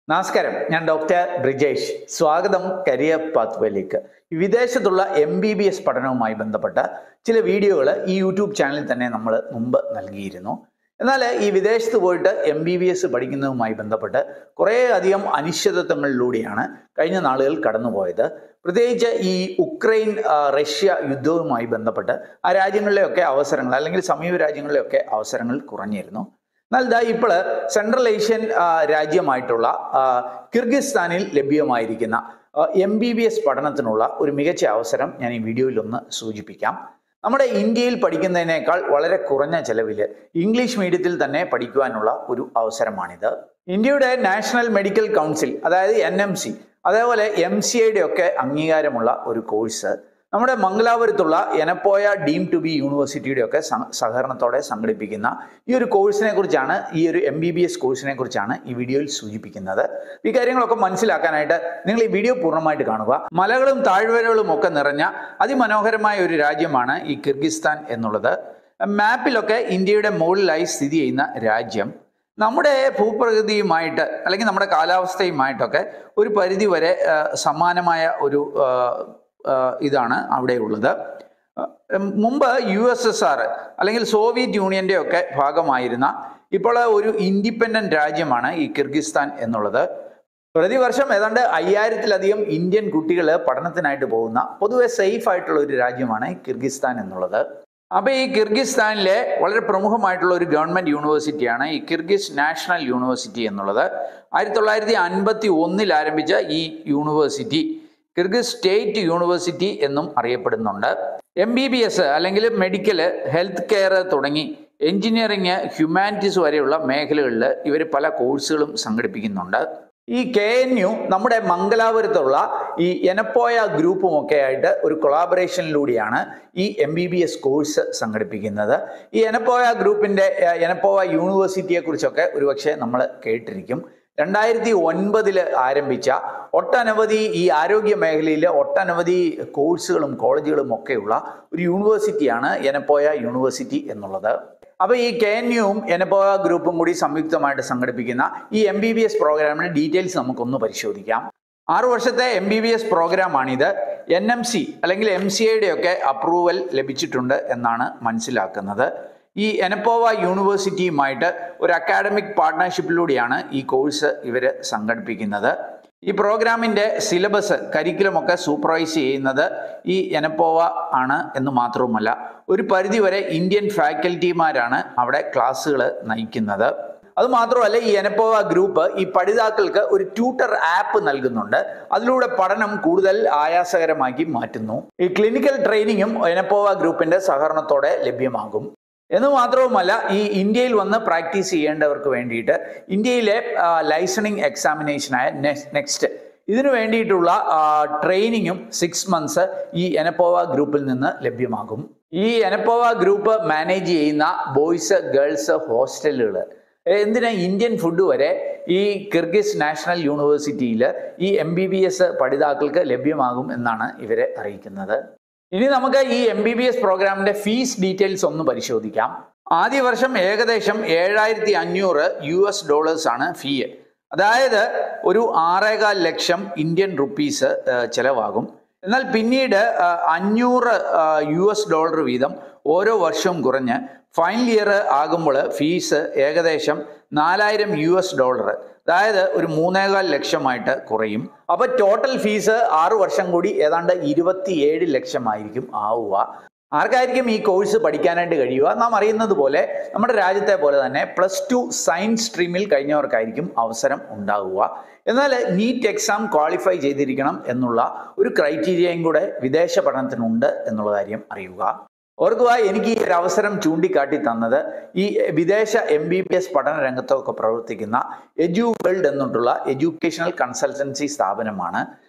നമസ്കാരം ഞാൻ ഡോക്ടർ ബ്രിജേഷ് സ്വാഗതം കരിയർ പാത്വേയിലേക്ക് വിദേശത്തുള്ള എം ബി ബി എസ് പഠനവുമായി ബന്ധപ്പെട്ട ചില വീഡിയോകൾ ഈ യൂട്യൂബ് ചാനലിൽ തന്നെ നമ്മൾ മുമ്പ് നൽകിയിരുന്നു എന്നാൽ ഈ വിദേശത്ത് പോയിട്ട് എം ബി ബി എസ് പഠിക്കുന്നതുമായി ബന്ധപ്പെട്ട് കുറേ അധികം അനിശ്ചിതത്വങ്ങളിലൂടെയാണ് കഴിഞ്ഞ നാളുകൾ കടന്നുപോയത് പ്രത്യേകിച്ച് ഈ ഉക്രൈൻ ആ, റഷ്യ യുദ്ധവുമായി ബന്ധപ്പെട്ട് ആ രാജ്യങ്ങളിലെയൊക്കെ അവസരങ്ങൾ അല്ലെങ്കിൽ സമീപ രാജ്യങ്ങളിലെയൊക്കെ അവസരങ്ങൾ കുറഞ്ഞിരുന്നു എന്നാൽ ഇതാ ഇപ്പോൾ സെൻട്രൽ ഏഷ്യൻ ആ, രാജ്യമായിട്ടുള്ള ആ, കിർഗിസ്ഥാനിൽ ലഭ്യമായിരിക്കുന്ന എം ബി ബി എസ് പഠനത്തിനുള്ള ഒരു മികച്ച അവസരം ഞാൻ ഈ വീഡിയോയിൽ ഒന്ന് സൂചിപ്പിക്കാം നമ്മുടെ ഇന്ത്യയിൽ പഠിക്കുന്നതിനേക്കാൾ വളരെ കുറഞ്ഞ ചെലവിൽ ഇംഗ്ലീഷ് മീഡിയത്തിൽ തന്നെ പഠിക്കുവാനുള്ള ഒരു അവസരമാണിത് ഇന്ത്യയുടെ നാഷണൽ മെഡിക്കൽ കൗൺസിൽ അതായത് എൻ എം സി അതേപോലെ എം സി ഐയുടെ ഒക്കെ അംഗീകാരമുള്ള ഒരു കോഴ്സ് നമ്മുടെ മംഗലാപുരത്തുള്ള എനപ്പോയ ഡീം ടു ബി യൂണിവേഴ്സിറ്റിയുടെ ഒക്കെ സഹ- സഹകരണത്തോടെ സംഘടിപ്പിക്കുന്ന ഈ ഒരു കോഴ്സിനെ കുറിച്ചാണ് ഈ ഒരു എം ബി ബി എസ് കോഴ്സിനെ കുറിച്ചാണ് ഈ വീഡിയോയിൽ സൂചിപ്പിക്കുന്നത് ഈ കാര്യങ്ങളൊക്കെ മനസ്സിലാക്കാനായിട്ട് നിങ്ങൾ ഈ വീഡിയോ പൂർണ്ണമായിട്ട് കാണുക മലകളും താഴ്വരകളും ഒക്കെ നിറഞ്ഞ അതിമനോഹരമായ ഒരു രാജ്യമാണ് ഈ കിർഗിസ്ഥാൻ എന്നുള്ളത് മാപ്പിലൊക്കെ ഇന്ത്യയുടെ മുകളിലായി സ്ഥിതി ചെയ്യുന്ന രാജ്യം നമ്മുടെ ഭൂപ്രകൃതിയുമായിട്ട് അല്ലെങ്കിൽ നമ്മുടെ കാലാവസ്ഥയുമായിട്ടൊക്കെ ഒരു പരിധി വരെ ആ, സമാനമായ ഒരു ആ, ആ, ഇതാണ് അവിടെയുള്ളത് ഉം, മുമ്പ് യു എസ് എസ് ആർ അല്ലെങ്കിൽ സോവിയറ്റ് യൂണിയന്റെ ഒക്കെ ഭാഗമായിരുന്ന ഇപ്പോൾ ഒരു ഇൻഡിപെൻഡന്റ് രാജ്യമാണ് ഈ കിർഗിസ്ഥാൻ എന്നുള്ളത് പ്രതിവർഷം ഏതാണ്ട് അയ്യായിരത്തിലധികം ഇന്ത്യൻ കുട്ടികൾ പഠനത്തിനായിട്ട് പോകുന്ന പൊതുവെ സേഫ് ആയിട്ടുള്ള ഒരു രാജ്യമാണ് ഈ കിർഗിസ്ഥാൻ എന്നുള്ളത് അപ്പൊ ഈ കിർഗിസ്ഥാനിലെ വളരെ പ്രമുഖമായിട്ടുള്ള ഒരു ഗവൺമെന്റ് യൂണിവേഴ്സിറ്റിയാണ് ഈ കിർഗിസ് നാഷണൽ യൂണിവേഴ്സിറ്റി എന്നുള്ളത് ആയിരത്തി തൊള്ളായിരത്തി അൻപത്തി ഒന്നിൽ ആരംഭിച്ച ഈ യൂണിവേഴ്സിറ്റി കിർഗിസ് സ്റ്റേറ്റ് യൂണിവേഴ്സിറ്റി എന്നും അറിയപ്പെടുന്നുണ്ട് എം ബി ബി എസ് അല്ലെങ്കിൽ മെഡിക്കൽ ഹെൽത്ത് കെയർ തുടങ്ങി എഞ്ചിനീയറിംഗ് ഹ്യൂമാനിറ്റീസ് വരെയുള്ള മേഖലകളിൽ ഇവർ പല കോഴ്സുകളും സംഘടിപ്പിക്കുന്നുണ്ട് ഈ കെ എൻ യു നമ്മുടെ മംഗലാപുരത്തുള്ള ഈ എനപ്പോയ ഗ്രൂപ്പും ഒക്കെ ആയിട്ട് ഒരു കൊളാബറേഷനിലൂടെയാണ് ഈ M B B S course സംഘടിപ്പിക്കുന്നത് ഈ എനപ്പോയ ഗ്രൂപ്പിന്റെ ഏഹ്, എനപ്പോയ യൂണിവേഴ്സിറ്റിയെ കുറിച്ചൊക്കെ ഒരുപക്ഷെ നമ്മൾ കേട്ടിരിക്കും രണ്ടായിരത്തി ഒൻപതിൽ ആരംഭിച്ച ഒട്ടനവധി ഈ ആരോഗ്യ മേഖലയിൽ ഒട്ടനവധി കോഴ്സുകളും കോളേജുകളും ഒക്കെയുള്ള ഒരു യൂണിവേഴ്സിറ്റിയാണ് എനപ്പോയ യൂണിവേഴ്സിറ്റി എന്നുള്ളത് അപ്പോൾ ഈ കെ എൻ യുവും എനപ്പോയ ഗ്രൂപ്പും കൂടി സംയുക്തമായിട്ട് സംഘടിപ്പിക്കുന്ന ഈ എം ബി ബി എസ് പ്രോഗ്രാമിന്റെ ഡീറ്റെയിൽസ് നമുക്കൊന്ന് പരിശോധിക്കാം ആറു വർഷത്തെ എം ബി ബി എസ് പ്രോഗ്രാമാണിത് എൻ എം സി അല്ലെങ്കിൽ എം സി ഐയുടെ ഒക്കെ അപ്രൂവൽ ലഭിച്ചിട്ടുണ്ട് എന്നാണ് മനസ്സിലാക്കുന്നത് ഈ എനപ്പോവ യൂണിവേഴ്സിറ്റിയുമായിട്ട് ഒരു അക്കാഡമിക് പാർട്ട്ണർഷിപ്പിലൂടെയാണ് ഈ കോഴ്സ് ഇവർ സംഘടിപ്പിക്കുന്നത് ഈ പ്രോഗ്രാമിൻ്റെ സിലബസ് കരിക്കുലം ഒക്കെ സൂപ്പർവൈസ് ചെയ്യുന്നത് ഈ എനപ്പോവ ആണ് എന്ന് മാത്രവുമല്ല ഒരു പരിധിവരെ ഇന്ത്യൻ ഫാക്കൽറ്റിമാരാണ് അവിടെ ക്ലാസ്സുകൾ നയിക്കുന്നത് അത് മാത്രമല്ല ഈ എനപ്പോവ ഗ്രൂപ്പ് ഈ പഠിതാക്കൾക്ക് ഒരു ട്യൂട്ടർ ആപ്പ് നൽകുന്നുണ്ട് അതിലൂടെ പഠനം കൂടുതൽ ആയാസകരമാക്കി മാറ്റുന്നു ഈ ക്ലിനിക്കൽ ട്രെയിനിങ്ങും എനപ്പോവ ഗ്രൂപ്പിന്റെ സഹകരണത്തോടെ ലഭ്യമാകും എന്ന് മാത്രവുമല്ല ഈ ഇന്ത്യയിൽ വന്ന് പ്രാക്ടീസ് ചെയ്യേണ്ടവർക്ക് വേണ്ടിയിട്ട് ഇന്ത്യയിലെ ലൈസണിങ് എക്സാമിനേഷനായ നെക്സ്റ്റ് ഇതിനു വേണ്ടിയിട്ടുള്ള ട്രെയിനിങ്ങും സിക്സ് മന്ത്സ് ഈ എനപ്പോവ ഗ്രൂപ്പിൽ നിന്ന് ലഭ്യമാകും ഈ എനപ്പോവ ഗ്രൂപ്പ് മാനേജ് ചെയ്യുന്ന ബോയ്സ് ഗേൾസ് ഹോസ്റ്റലുകൾ എന്തിനാ ഇന്ത്യൻ ഫുഡ് വരെ ഈ കിർഗിസ് നാഷണൽ യൂണിവേഴ്സിറ്റിയിൽ ഈ എം ബി ബി എസ് പഠിതാക്കൾക്ക് ലഭ്യമാകും എന്നാണ് ഇവരെ അറിയിക്കുന്നത് ഇനി നമുക്ക് ഈ എം ബി ബി എസ് പ്രോഗ്രാമിന്റെ ഫീസ് ഡീറ്റെയിൽസ് ഒന്ന് പരിശോധിക്കാം ആദ്യ വർഷം ഏകദേശം ഏഴായിരത്തി അഞ്ഞൂറ് യു എസ് ഡോളേഴ്സ് ആണ് ഫീ അതായത് ഒരു ആറേകാൽ ലക്ഷം ഇന്ത്യൻ റുപ്പീസ് ഏഹ്, ചെലവാകും എന്നാൽ പിന്നീട് ആ, അഞ്ഞൂറ് യു എസ് ഡോളർ വീതം ഓരോ വർഷവും കുറഞ്ഞ് ഫൈനൽ ഇയർ ആകുമ്പോൾ ഫീസ് ഏകദേശം നാലായിരം യു എസ് ഡോളർ അതായത് ഒരു മൂന്നേകാൽ ലക്ഷമായിട്ട് കുറയും അപ്പൊ ടോട്ടൽ ഫീസ് ആറു വർഷം കൂടി ഏതാണ്ട് ഇരുപത്തിയേഴ് ലക്ഷമായിരിക്കും ആവുക ആർക്കായിരിക്കും ഈ കോഴ്സ് പഠിക്കാനായിട്ട് കഴിയുക നാം അറിയുന്നത് പോലെ നമ്മുടെ രാജ്യത്തെ പോലെ തന്നെ പ്ലസ് ടു സയൻസ് സ്ട്രീമിൽ കഴിഞ്ഞവർക്കായിരിക്കും അവസരം ഉണ്ടാവുക എന്നാൽ നീറ്റ് എക്സാം ക്വാളിഫൈ ചെയ്തിരിക്കണം എന്നുള്ള ഒരു ക്രൈറ്റീരിയയും കൂടെ വിദേശ പഠനത്തിനുണ്ട് എന്നുള്ള കാര്യം അറിയുക ഓർക്കുക എനിക്ക് ഈ ഒരു അവസരം ചൂണ്ടിക്കാട്ടി തന്നത് ഈ വിദേശ എം ബി ബി എസ് പഠന രംഗത്തൊക്കെ പ്രവർത്തിക്കുന്ന എജു വേൾഡ് എന്നിട്ടുള്ള എഡ്യൂക്കേഷണൽ കൺസൾട്ടൻസി സ്ഥാപനമാണ്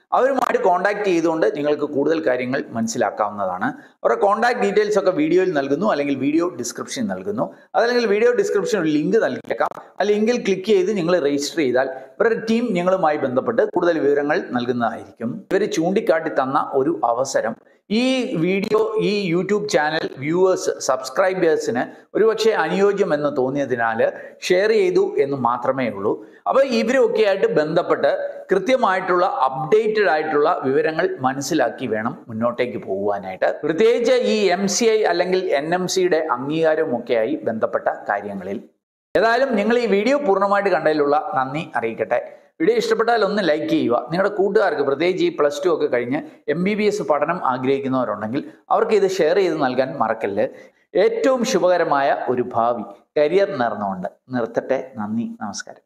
അവരുമായിട്ട് കോൺടാക്ട് ചെയ്തുകൊണ്ട് നിങ്ങൾക്ക് കൂടുതൽ കാര്യങ്ങൾ മനസ്സിലാക്കാവുന്നതാണ് അവരുടെ കോൺടാക്ട് ഡീറ്റെയിൽസ് ഒക്കെ വീഡിയോയിൽ നൽകുന്നു അല്ലെങ്കിൽ വീഡിയോ ഡിസ്ക്രിപ്ഷൻ നൽകുന്നു അതല്ലെങ്കിൽ വീഡിയോ ഡിസ്ക്രിപ്ഷൻ ഒരു ലിങ്ക് നൽകിയേക്കാം ആ ലിങ്കിൽ ക്ലിക്ക് ചെയ്ത് നിങ്ങൾ രജിസ്റ്റർ ചെയ്താൽ ഇവരുടെ ടീം നിങ്ങളുമായി ബന്ധപ്പെട്ട് കൂടുതൽ വിവരങ്ങൾ നൽകുന്നതായിരിക്കും ഇവർ ചൂണ്ടിക്കാട്ടി തന്ന ഒരു അവസരം ഈ വീഡിയോ ഈ യൂട്യൂബ് ചാനൽ വ്യൂവേഴ്സ് സബ്സ്ക്രൈബേഴ്സിന് ഒരുപക്ഷെ അനുയോജ്യമെന്ന് തോന്നിയതിനാൽ ഷെയർ ചെയ്തു എന്ന് മാത്രമേ ഉള്ളൂ അപ്പോൾ ഇവരൊക്കെ ആയിട്ട് ബന്ധപ്പെട്ട് കൃത്യമായിട്ടുള്ള അപ്ഡേറ്റഡ് ആയിട്ടുള്ള വിവരങ്ങൾ മനസ്സിലാക്കി വേണം മുന്നോട്ടേക്ക് പോകുവാനായിട്ട് പ്രത്യേകിച്ച് ഈ എം സി ഐ അല്ലെങ്കിൽ എൻ എം സിയുടെ അംഗീകാരമൊക്കെയായി ബന്ധപ്പെട്ട കാര്യങ്ങളിൽ ഏതായാലും നിങ്ങൾ ഈ വീഡിയോ പൂർണ്ണമായിട്ട് കണ്ടതിലുള്ള നന്ദി അറിയിക്കട്ടെ വീഡിയോ ഇഷ്ടപ്പെട്ടാൽ ഒന്ന് ലൈക്ക് ചെയ്യുക നിങ്ങളുടെ കൂട്ടുകാർക്ക് പ്രത്യേകിച്ച് ഈ പ്ലസ് ടു ഒക്കെ കഴിഞ്ഞ് എം ബി ബി എസ് പഠനം ആഗ്രഹിക്കുന്നവരുണ്ടെങ്കിൽ അവർക്ക് ഇത് ഷെയർ ചെയ്ത് നൽകാൻ മറക്കല്ല് ഏറ്റവും ശുഭകരമായ ഒരു ഭാവി കരിയർ നേർന്നുകൊണ്ട് നിർത്തട്ടെ നന്ദി നമസ്കാരം